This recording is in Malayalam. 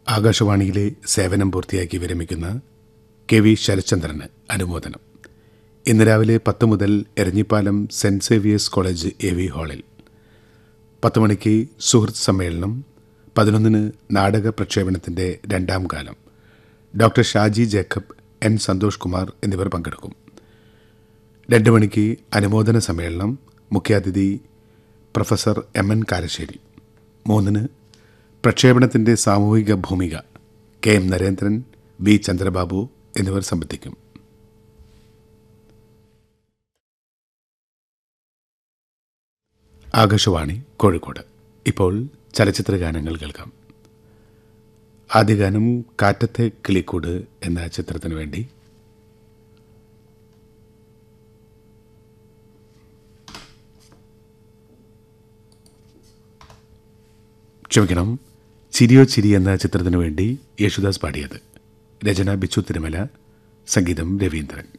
ആകാശവാണിയിലെ സേവനം പൂർത്തിയാക്കി വിരമിക്കുന്ന കെ വി ശരത്ചന്ദ്രന് അനുമോദനം ഇന്ന് രാവിലെ പത്ത് മുതൽ Eranhipalam Saint Xavier's College A V ഹാളിൽ പത്ത് മണിക്ക് സുഹൃത്ത് സമ്മേളനം പതിനൊന്നിന് നാടക പ്രക്ഷേപണത്തിന്റെ രണ്ടാം കാലം doctor Shaji Jacob N Santhosh Kumar എന്നിവർ പങ്കെടുക്കും രണ്ട് മണിക്ക് അനുമോദന സമ്മേളനം മുഖ്യാതിഥി പ്രൊഫസർ എം എൻ കാരശ്ശേരി മൂന്നിന് പ്രക്ഷേപണത്തിന്റെ സാമൂഹിക ഭൂമിക K M Narendran V Chandrababu എന്നിവർ സംബന്ധിക്കും ആകാശവാണി കോഴിക്കോട് ഇപ്പോൾ ചലച്ചിത്ര ഗാനങ്ങൾ കേൾക്കാം ആദ്യ ഗാനം കാറ്റത്തെ കിളിക്കൂട് എന്ന ചിത്രത്തിനു വേണ്ടി ക്ഷമിക്കണം ചിരിയോ ചിരി എന്ന ചിത്രത്തിനു വേണ്ടി യേശുദാസ് പാടിയത് രചന ബിച്ചു തിരുമല സംഗീതം രവീന്ദ്രൻ